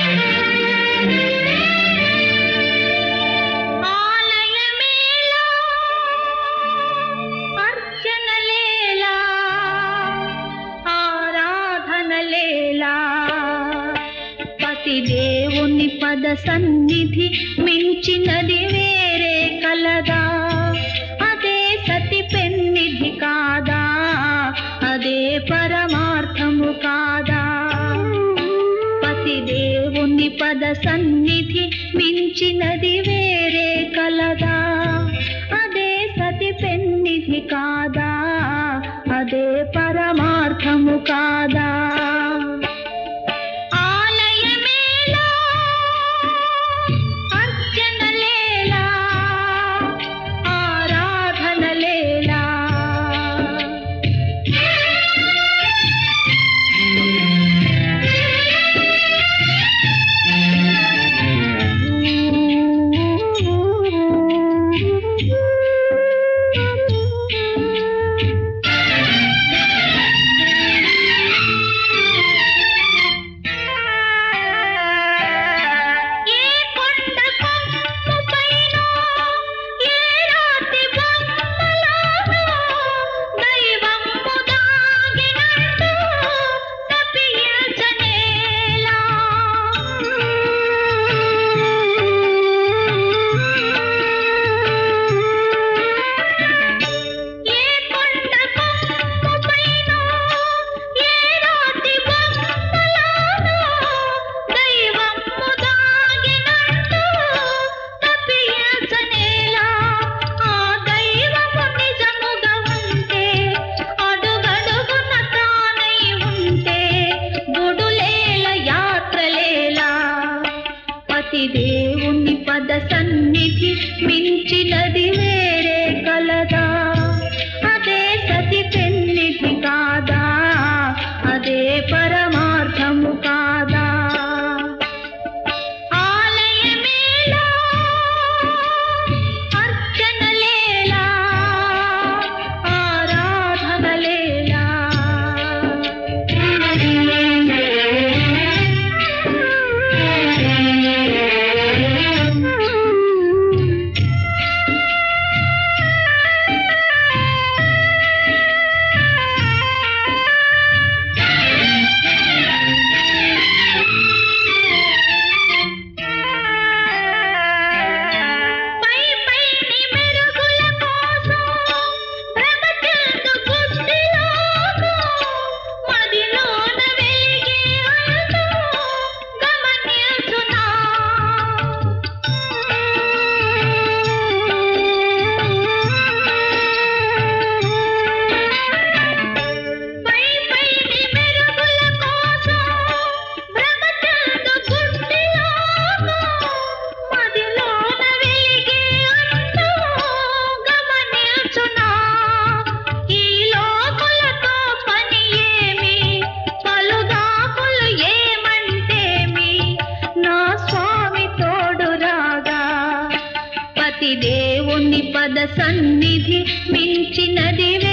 ఆలయమేలా అర్చనలేలా ఆరాధనలేలా పతి దేవుని పద సన్నిధి మించినది వేరే కలదా అదే సతి పెన్నిధి కాదా అదే పరమార్థము కాదా పతి దేవుని పద సన్నిధి మించినది వేరే కలదా అదే సతి పెన్నిధి కాదా అదే పరమార్థము కాదా ఆలయమేలా అర్చనలేలా ఆరాధనలేలా ఏ కొండ కొమ్ముపైన, ఏ రాతి బొమ్మలోనో దైవము దాగినట్టు తప్పించనేలా. ఏ కొండ కొమ్ముపైన, ఏ రాతి బొమ్మలోనో దైవము దాగినట్టు తప్పించనేలా. ఆ దైవము నిజముగా ఉంటే, అడుగడుగున తానై ఉంటే, గుడులేల యాత్రలేలా. పతి దేవుని పద సన్నిధి మించినది వేరే కలదా అదే సతి పెన్నిధి కాదా అదే పరమార్థము కాదా ఆలయమేలా అర్చనలేలా ఆరాధనలేలా పై పైని మెరుగుల కోసం భ్రమచెందు బుద్ధిలోను మదిలోన వెలిగే అందం గమనించునా పై పైని మెరుగుల కోసం భ్రమచెందు బుద్ధిలోను మదిలోన వెలిగే అందం గమనించునా ఈ లోకులతో పని ఏమి పలుదాకులు ఏమంటేమి నా స్వామి తోడు రాగా పతి దేవుని పద సన్నిధి మించినది